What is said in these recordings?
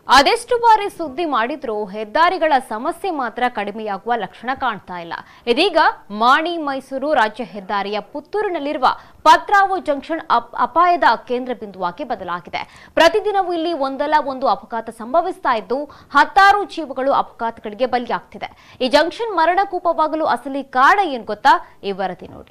ಅದೆಷ್ಟು ಬಾರಿ ಸುದ್ದಿ ಮಾಡಿದ್ರೂ ಹೆದ್ದಾರಿಗಳ ಸಮಸ್ಯೆ ಮಾತ್ರ ಕಡಿಮೆಯಾಗುವ ಲಕ್ಷಣ ಕಾಣ್ತಾ ಇಲ್ಲ ಇದೀಗ ಮಾಣಿ ಮೈಸೂರು ರಾಜ್ಯ ಹೆದ್ದಾರಿಯ ಪುತ್ತೂರಿನಲ್ಲಿರುವ ಪತ್ರಾವು ಜಂಕ್ಷನ್ ಅಪ್- ಅಪಾಯದ ಕೇಂದ್ರ ಬಿಂದುವಾಗಿ ಬದಲಾಗಿದೆ ಪ್ರತಿದಿನವೂ ಇಲ್ಲಿ ಒಂದಲ್ಲ ಒಂದು ಅಪಘಾತ ಸಂಭವಿಸ್ತಾ ಇದ್ದು ಹತ್ತಾರು ಜೀವಗಳು ಅಪಘಾತಗಳಿಗೆ ಬಲಿಯಾಗ್ತಿದೆ ಈ ಜಂಕ್ಷನ್ ಮರಣಕೂಪವಾಗಲು ಅಸಲಿ ಕಾರಣ ಏನ್ ಗೊತ್ತಾ ಈ ವರದಿ ನೋಡಿ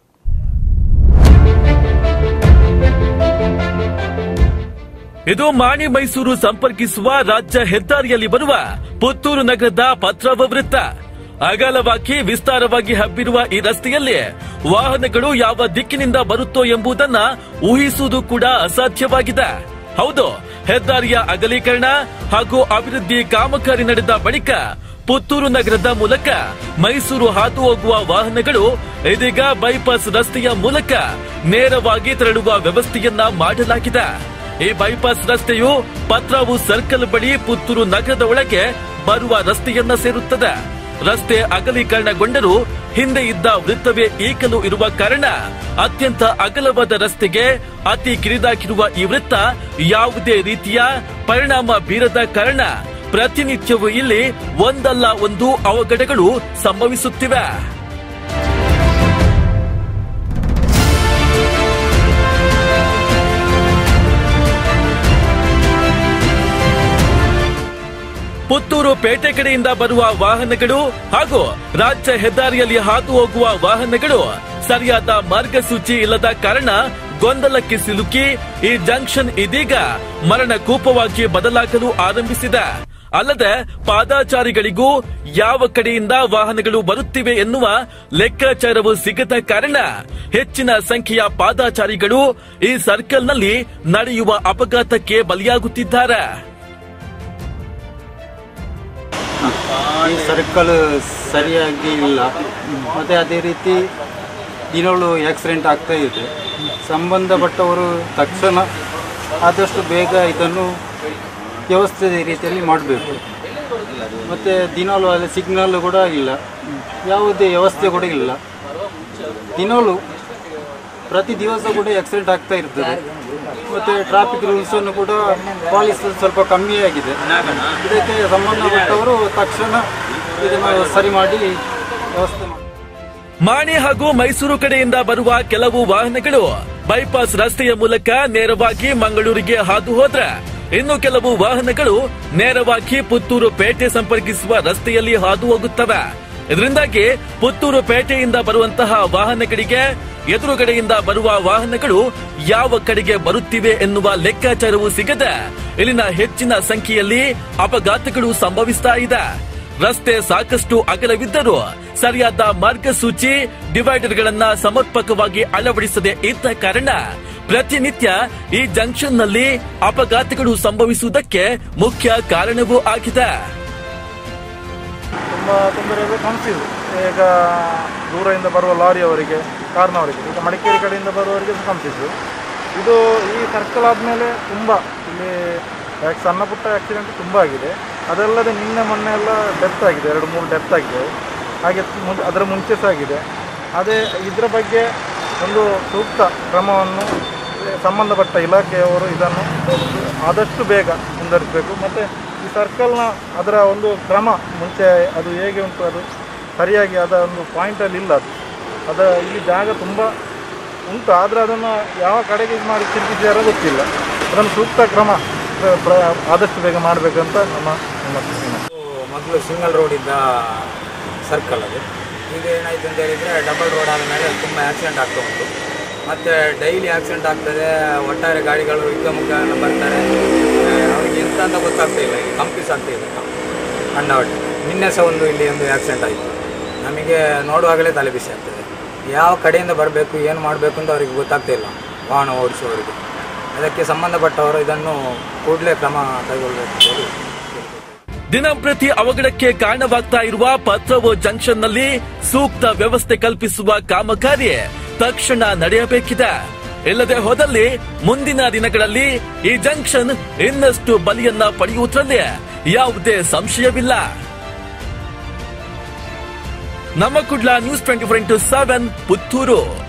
ಇದು ಮಾಣಿ ಮೈಸೂರು ಸಂಪರ್ಕಿಸುವ ರಾಜ್ಯ ಹೆದ್ದಾರಿಯಲ್ಲಿ ಬರುವ ಪುತ್ತೂರು ನಗರದ ಪತ್ರವ ವೃತ್ತ ಅಗಲವಾಗಿ ವಿಸ್ತಾರವಾಗಿ ಹಬ್ಬಿರುವ ಈ ರಸ್ತೆಯಲ್ಲಿ ವಾಹನಗಳು ಯಾವ ದಿಕ್ಕಿನಿಂದ ಬರುತ್ತೋ ಎಂಬುದನ್ನ ಊಹಿಸುವುದು ಕೂಡ ಅಸಾಧ್ಯವಾಗಿದೆ ಹೌದು ಹೆದ್ದಾರಿಯ ಅಗಲೀಕರಣ ಹಾಗೂ ಅಭಿವೃದ್ಧಿ ಕಾಮಗಾರಿ ನಡೆದ ಬಳಿಕ ಪುತ್ತೂರು ನಗರದ ಮೂಲಕ ಮೈಸೂರು ಹಾದು ಹೋಗುವ ವಾಹನಗಳು ಇದೀಗ ಬೈಪಾಸ್ ರಸ್ತೆಯ ಮೂಲಕ ನೇರವಾಗಿ ತೆರಳುವ ವ್ಯವಸ್ಥೆಯನ್ನ ಮಾಡಲಾಗಿದೆ ಈ ಬೈಪಾಸ್ ರಸ್ತೆಯು ಪತ್ರಾವು ಸರ್ಕಲ್ ಬಳಿ ಪುತ್ತೂರು ನಗರದ ಒಳಗೆ ಬರುವ ರಸ್ತೆಯನ್ನ ಸೇರುತ್ತದೆ ರಸ್ತೆ ಅಗಲೀಕರಣಗೊಂಡರೂ ಹಿಂದೆ ಇದ್ದ ವೃತ್ತವೇ ಈಗಲೂ ಇರುವ ಕಾರಣ ಅತ್ಯಂತ ಅಗಲವಾದ ರಸ್ತೆಗೆ ಅತಿ ಕಿರಿದಾಗಿರುವ ಈ ವೃತ್ತ ಯಾವುದೇ ರೀತಿಯ ಪರಿಣಾಮ ಬೀರದ ಕಾರಣ ಪ್ರತಿನಿತ್ಯವೂ ಇಲ್ಲಿ ಒಂದಲ್ಲ ಒಂದು ಅವಘಡಗಳು ಸಂಭವಿಸುತ್ತಿವೆ ಪುತ್ತೂರು ಪೇಟೆ ಕಡೆಯಿಂದ ಬರುವ ವಾಹನಗಳು ಹಾಗೂ ರಾಜ್ಯ ಹೆದ್ದಾರಿಯಲ್ಲಿ ಹಾದು ಹೋಗುವ ವಾಹನಗಳು ಸರಿಯಾದ ಮಾರ್ಗಸೂಚಿ ಇಲ್ಲದ ಕಾರಣ ಗೊಂದಲಕ್ಕೆ ಸಿಲುಕಿ ಈ ಜಂಕ್ಷನ್ ಇದೀಗ ಮರಣಕೂಪವಾಗಿ ಬದಲಾಗಲು ಆರಂಭಿಸಿದೆ ಅಲ್ಲದೆ ಪಾದಾಚಾರಿಗಳಿಗೂ ಯಾವ ಕಡೆಯಿಂದ ವಾಹನಗಳು ಬರುತ್ತಿವೆ ಎನ್ನುವ ಲೆಕ್ಕಾಚಾರವು ಸಿಗದ ಕಾರಣ ಹೆಚ್ಚಿನ ಸಂಖ್ಯೆಯ ಪಾದಾಚಾರಿಗಳು ಈ ಸರ್ಕಲ್ನಲ್ಲಿ ನಡೆಯುವ ಅಪಘಾತಕ್ಕೆ ಬಲಿಯಾಗುತ್ತಿದ್ದಾರೆ ಈ ಸರ್ಕಲ್ ಸರಿಯಾಗಿ ಇಲ್ಲ ಮತ್ತು ಅದೇ ರೀತಿ ದಿನಗಳು ಆಕ್ಸಿಡೆಂಟ್ ಆಗ್ತಾ ಇದೆ ಸಂಬಂಧಪಟ್ಟವರು ತಕ್ಷಣ ಆದಷ್ಟು ಬೇಗ ಇದನ್ನು ವ್ಯವಸ್ಥಿತ ರೀತಿಯಲ್ಲಿ ಮಾಡಬೇಕು ಮತ್ತು ದಿನಾಲು ಅಲ್ಲಿ ಸಿಗ್ನಲ್ ಕೂಡ ಇಲ್ಲ ಯಾವುದೇ ವ್ಯವಸ್ಥೆ ಕೂಡ ಇಲ್ಲ ದಿನಾಲು ಪ್ರತಿ ದಿವಸ ಕೂಡ ಆಕ್ಸಿಡೆಂಟ್ ಆಗ್ತಾ ಇರ್ತದೆ ಮತ್ತು ಟ್ರಾಫಿಕ್ ರೂಲ್ಸನ್ನು ಕೂಡ ಪಾಲಿಸೋದು ಸ್ವಲ್ಪ ಕಮ್ಮಿ ಆಗಿದೆ ಇದಕ್ಕೆ ಸಂಬಂಧಪಟ್ಟವರು ತಕ್ಷಣ ಇದನ್ನು ಸರಿ ಮಾಡಿ ವ್ಯವಸ್ಥೆ ಮಾಡಿ ಮಾಣಿ ಹಾಗೂ ಮೈಸೂರು ಕಡೆಯಿಂದ ಬರುವ ಕೆಲವು ವಾಹನಗಳು ಬೈಪಾಸ್ ರಸ್ತೆಯ ಮೂಲಕ ನೇರವಾಗಿ ಮಂಗಳೂರಿಗೆ ಹಾದು ಹೋದ್ರೆ ಇನ್ನು ಕೆಲವು ವಾಹನಗಳು ನೇರವಾಗಿ ಪುತ್ತೂರು ಪೇಟೆ ಸಂಪರ್ಕಿಸುವ ರಸ್ತೆಯಲ್ಲಿ ಹಾದು ಹೋಗುತ್ತವೆ ಇದರಿಂದಾಗಿ ಪುತ್ತೂರು ಪೇಟೆಯಿಂದ ಬರುವಂತಹ ವಾಹನಗಳಿಗೆ ಎದುರುಗಡೆಯಿಂದ ಬರುವ ವಾಹನಗಳು ಯಾವ ಕಡೆಗೆ ಬರುತ್ತಿವೆ ಎನ್ನುವ ಲೆಕ್ಕಾಚಾರವೂ ಸಿಗದೆ ಇಲ್ಲಿನ ಹೆಚ್ಚಿನ ಸಂಖ್ಯೆಯಲ್ಲಿ ಅಪಘಾತಗಳು ಸಂಭವಿಸ್ತಾ ಇದೆ ರಸ್ತೆ ಸಾಕಷ್ಟು ಅಗಲವಿದ್ದರೂ ಸರಿಯಾದ ಮಾರ್ಗಸೂಚಿ ಡಿವೈಡರ್ಗಳನ್ನ ಸಮರ್ಪಕವಾಗಿ ಅಳವಡಿಸದೆ ಇದ್ದ ಕಾರಣ ಪ್ರತಿನಿತ್ಯ ಈ ಜಂಕ್ಷನ್ನಲ್ಲಿ ಅಪಘಾತಗಳು ಸಂಭವಿಸುವುದಕ್ಕೆ ಮುಖ್ಯ ಕಾರಣವೂ ಆಗಿದೆ ತುಂಬ ತೊಂದರೆಗಳು ಕಾಣಿಸಿದೆ ಈಗ ದೂರದಿಂದ ಬರುವ ಲಾರಿಯವರಿಗೆ ಕಾರ್ನವರಿಗೆ ಈಗ ಮಡಿಕೇರಿ ಕಡೆಯಿಂದ ಬರುವವರಿಗೆ ಸಹ ಕಾಣಿಸಿದ್ದು ಇದು ಈ ಸರ್ಕಲ್ ಆದಮೇಲೆ ತುಂಬ ಇಲ್ಲಿ ಯಾಕೆ ಸಣ್ಣ ಪುಟ್ಟ ಆಕ್ಸಿಡೆಂಟ್ ತುಂಬ ಆಗಿದೆ ಅದಲ್ಲದೆ ನಿನ್ನೆ ಮೊನ್ನೆ ಎಲ್ಲ ಡೆತ್ ಆಗಿದೆ ಎರಡು ಮೂರು ಡೆತ್ ಆಗಿದೆ ಹಾಗೆ ಮುಂ- ಅದರ ಮುಂಚೆ ಸಹ ಆಗಿದೆ ಅದೇ ಇದರ ಬಗ್ಗೆ ಒಂದು ಸೂಕ್ತ ಕ್ರಮವನ್ನು ಸಂಬಂಧಪಟ್ಟ ಇಲಾಖೆಯವರು ಇದನ್ನು ಆದಷ್ಟು ಬೇಗ ಮುಂದುವರಿಸಬೇಕು ಮತ್ತು ಈ ಸರ್ಕಲ್ನ ಅದರ ಒಂದು ಕ್ರಮ ಮುಂಚೆ ಅದು ಹೇಗೆ ಉಂಟು ಅದು ಸರಿಯಾಗಿ ಅದ ಒಂದು ಪಾಯಿಂಟಲ್ಲಿ ಇಲ್ಲ ಅದು ಅದ ಇಲ್ಲಿ ಜಾಗ ತುಂಬ ಉಂಟು ಆದರೆ ಅದನ್ನು ಯಾವ ಕಡೆಗೆ ಇದು ಮಾಡಿ ತಿರುಗಿಸಿದಾರೋ ಗೊತ್ತಿಲ್ಲ ಅದನ್ನು ಸೂಕ್ತ ಕ್ರಮ ಪ್ರ- ಪ್ರ- ಆದಷ್ಟು ಬೇಗ ಮಾಡಬೇಕಂತ ನಮ್ಮ ನಮ್ಮ ವಿನಂತಿ. ಮೊದಲು ಸಿಂಗಲ್ ರೋಡ್ ಇದ್ದ ಸರ್ಕಲ್ ಅದು ಈಗ ಏನಾಯ್ತು ಅಂತ ಹೇಳಿದರೆ ಡಬಲ್ ರೋಡ್ ಆದಮೇಲೆ ತುಂಬ ಆಕ್ಸಿಡೆಂಟ್ ಆಗ್ತಾ ಉಂಟು ಮತ್ತು ಡೈಲಿ ಆಕ್ಸಿಡೆಂಟ್ ಆಗ್ತದೆ ಒಟ್ಟಾರೆ ಗಾಡಿಗಳು ಹಿಗ್ಗಮುಗ್ಗ ಎಲ್ಲ ಬರ್ತಾರೆ ಆ, ಅವ್ರಿಗೆ ಎಂತ ಅಂತ ಗೊತ್ತಾಗ್ತಾ ಇಲ್ಲ ಇಲ್ಲಿ ಕಂಪ್ಲೀಸ್ ಆಗ್ತಾ ಇದೆ ಕಂಡವಟ್ಟೆ ನಿನ್ನೆ ಸಹ ಒಂದು ಇಲ್ಲಿ ಒಂದು ಆಕ್ಸಿಡೆಂಟ್ ಆಯಿತು ನಮಗೆ ನೋಡುವಾಗಲೇ ತಲೆ ಬಿಸಿ ಆಗ್ತದೆ ಯಾವ ಕಡೆಯಿಂದ ಬರಬೇಕು ಏನು ಮಾಡಬೇಕು ಅಂತ ಅವರಿಗೆ ಗೊತ್ತಾಗ್ತಾ ಇಲ್ಲ ವಾಹನ ಓಡಿಸುವವರಿಗೆ ಅದಕ್ಕೆ ಸಂಬಂಧಪಟ್ಟವರು ಇದನ್ನು ಕೂಡಲೇ ಕ್ರಮ ಕೈಗೊಳ್ಳಬೇಕು ಅಂತ ಹೇಳಿ ದಿನಂಪ್ರತಿ ಅವಘಡಕ್ಕೆ ಕಾರಣವಾಗ್ತಾ ಇರುವ ಪತ್ರವೋ ಜಂಕ್ಷನ್ನಲ್ಲಿ ಸೂಕ್ತ ವ್ಯವಸ್ಥೆ ಕಲ್ಪಿಸುವ ಕಾಮಗಾರಿ ತಕ್ಷಣ ನಡೆಯಬೇಕಿದೆ ಇಲ್ಲದೆ ಹೋದಲ್ಲಿ ಮುಂದಿನ ದಿನಗಳಲ್ಲಿ ಈ ಜಂಕ್ಷನ್ ಇನ್ನಷ್ಟು ಬಲಿಯನ್ನ ಪಡೆಯುವುದರಲ್ಲಿ ಯಾವುದೇ ಸಂಶಯವಿಲ್ಲ ನಮ್ಮ Kudla news twenty four into seven Puttur